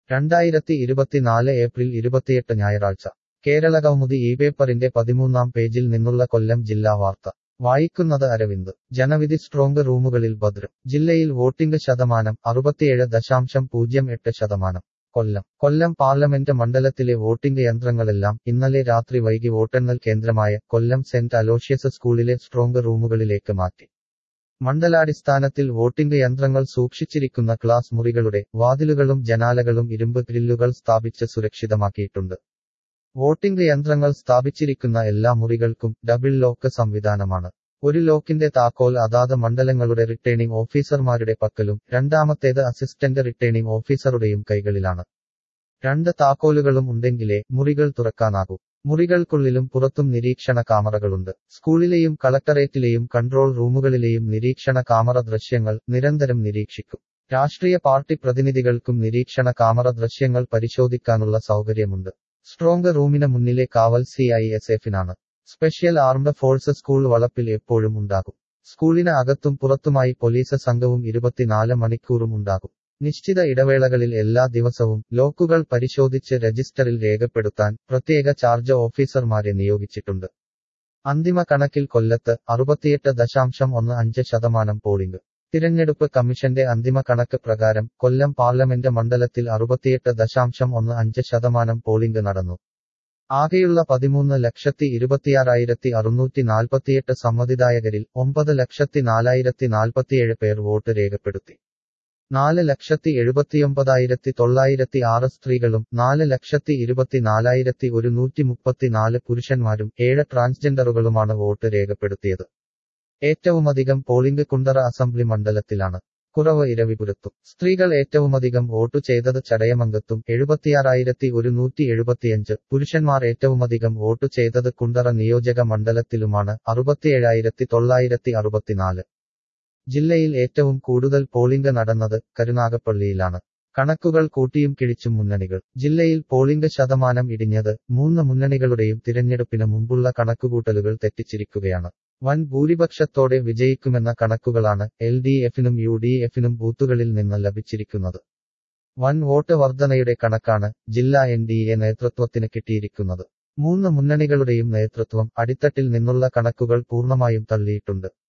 രണ്ടായിരത്തി ഇരുപത്തിനാല് ഏപ്രിൽ ഇരുപത്തിയെട്ട് ഞായറാഴ്ച കേരള കൗമുദി ഈ പേപ്പറിന്റെ പതിമൂന്നാം പേജിൽ നിന്നുള്ള കൊല്ലം ജില്ലാ വാർത്ത വായിക്കുന്നത് അരവിന്ദ് ജനവിധി സ്ട്രോങ് റൂമുകളിൽ ഭദ്രം ജില്ലയിൽ വോട്ടിംഗ് ശതമാനം അറുപത്തിയേഴ് ദശാംശം പൂജ്യം എട്ട് ശതമാനം കൊല്ലം കൊല്ലം പാർലമെന്റ് മണ്ഡലത്തിലെ വോട്ടിംഗ് യന്ത്രങ്ങളെല്ലാം ഇന്നലെ രാത്രി വൈകി വോട്ടെണ്ണൽ കേന്ദ്രമായ കൊല്ലം സെന്റ് അലോഷ്യസ് സ്കൂളിലെ സ്ട്രോങ് റൂമുകളിലേക്ക് മാറ്റി മണ്ഡലാടിസ്ഥാനത്തിൽ വോട്ടിംഗ് യന്ത്രങ്ങൾ സൂക്ഷിച്ചിരിക്കുന്ന ക്ലാസ് മുറികളുടെ വാതിലുകളും ജനാലകളും ഇരുമ്പ് ഗ്രില്ലുകൾ സ്ഥാപിച്ച് സുരക്ഷിതമാക്കിയിട്ടുണ്ട് വോട്ടിംഗ് യന്ത്രങ്ങൾ സ്ഥാപിച്ചിരിക്കുന്ന എല്ലാ മുറികൾക്കും ഡബിൾ ലോക്ക് സംവിധാനമാണ് ഒരു ലോക്കിന്റെ താക്കോൽ അതാത് മണ്ഡലങ്ങളുടെ റിട്ടേണിംഗ് ഓഫീസർമാരുടെ പക്കലും രണ്ടാമത്തേത് അസിസ്റ്റന്റ് റിട്ടേണിംഗ് ഓഫീസറുടെയും കൈകളിലാണ് രണ്ട് താക്കോലുകളും ഉണ്ടെങ്കിലേ മുറികൾ തുറക്കാനാകൂ മുറികൾക്കുള്ളിലും പുറത്തും നിരീക്ഷണ കാമറകളുണ്ട് സ്കൂളിലെയും കളക്ടറേറ്റിലെയും കൺട്രോൾ റൂമുകളിലെയും നിരീക്ഷണ കാമറ ദൃശ്യങ്ങൾ നിരന്തരം നിരീക്ഷിക്കും രാഷ്ട്രീയ പാർട്ടി പ്രതിനിധികൾക്കും നിരീക്ഷണ കാമറ ദൃശ്യങ്ങൾ പരിശോധിക്കാനുള്ള സൗകര്യമുണ്ട് സ്ട്രോങ് റൂമിന് മുന്നിലെ കാവൽ സി ഐ എസ് എഫിനാണ് സ്പെഷ്യൽ ആർംഡ് ഫോഴ്സ് സ്കൂൾ വളപ്പിൽ എപ്പോഴും ഉണ്ടാകും സ്കൂളിന് അകത്തും പുറത്തുമായി പോലീസ് സംഘവും ഇരുപത്തിനാല് മണിക്കൂറും ഉണ്ടാകും നിശ്ചിത ഇടവേളകളിൽ എല്ലാ ദിവസവും ലോക്കുകൾ പരിശോധിച്ച് രജിസ്റ്ററിൽ രേഖപ്പെടുത്താൻ പ്രത്യേക ചാർജ് ഓഫീസർമാരെ നിയോഗിച്ചിട്ടുണ്ട് അന്തിമ കണക്കിൽ കൊല്ലത്ത് അറുപത്തിയെട്ട് ദശാംശം ഒന്ന് അഞ്ച് ശതമാനം പോളിംഗ് തിരഞ്ഞെടുപ്പ് കമ്മീഷന്റെ അന്തിമ കണക്ക് പ്രകാരം കൊല്ലം പാർലമെന്റ് മണ്ഡലത്തിൽ അറുപത്തിയെട്ട് ദശാംശം ഒന്ന് അഞ്ച് ശതമാനം പോളിംഗ് നടന്നു ആകെയുള്ള പതിമൂന്ന് ലക്ഷത്തി ഇരുപത്തിയാറായിരത്തി അറുന്നൂറ്റി നാൽപ്പത്തിയെട്ട് സമ്മതിദായകരിൽ ഒമ്പത് ലക്ഷത്തി നാലായിരത്തി നാൽപ്പത്തിയേഴ് പേർ വോട്ട് രേഖപ്പെടുത്തി നാല് ലക്ഷത്തി എഴുപത്തിയൊമ്പതായിരത്തി തൊള്ളായിരത്തി ആറ് സ്ത്രീകളും നാല് ലക്ഷത്തി ഇരുപത്തിനാലായിരത്തി ഒരുന്നൂറ്റി മുപ്പത്തിനാല് പുരുഷന്മാരും ഏഴ് ട്രാൻസ്ജെൻഡറുകളുമാണ് വോട്ട് രേഖപ്പെടുത്തിയത് ഏറ്റവുമധികം പോളിംഗ് കുണ്ടറ അസംബ്ലി മണ്ഡലത്തിലാണ് കുറവ് ഇരവിപുരത്തും സ്ത്രീകൾ ഏറ്റവുമധികം വോട്ടു ചെയ്തത് ചടയമംഗത്തും എഴുപത്തിയാറായിരത്തി ഒരുന്നൂറ്റി എഴുപത്തിയഞ്ച് പുരുഷന്മാർ ഏറ്റവുമധികം വോട്ടു ചെയ്തത് കുണ്ടറ നിയോജക മണ്ഡലത്തിലുമാണ് അറുപത്തിയേഴായിരത്തി തൊള്ളായിരത്തി അറുപത്തിനാല് ജില്ലയിൽ ഏറ്റവും കൂടുതൽ പോളിംഗ് നടന്നത് കരുനാഗപ്പള്ളിയിലാണ് കണക്കുകൾ കൂട്ടിയും കിഴിച്ചും മുന്നണികൾ ജില്ലയിൽ പോളിംഗ് ശതമാനം ഇടിഞ്ഞത് മൂന്ന് മുന്നണികളുടെയും തിരഞ്ഞെടുപ്പിന് മുമ്പുള്ള കണക്കുകൂട്ടലുകൾ തെറ്റിച്ചിരിക്കുകയാണ് വൻ ഭൂരിപക്ഷത്തോടെ വിജയിക്കുമെന്ന കണക്കുകളാണ് എൽ ഡി എഫിനും യു ഡി എഫിനും ബൂത്തുകളിൽ നിന്ന് ലഭിച്ചിരിക്കുന്നത് വൻ വോട്ട് വർധനയുടെ കണക്കാണ് ജില്ലാ എൻ ഡി എ നേതൃത്വത്തിന് കിട്ടിയിരിക്കുന്നത് മൂന്ന് മുന്നണികളുടെയും നേതൃത്വം അടിത്തട്ടിൽ നിന്നുള്ള കണക്കുകൾ പൂർണ്ണമായും തള്ളിയിട്ടുണ്ട്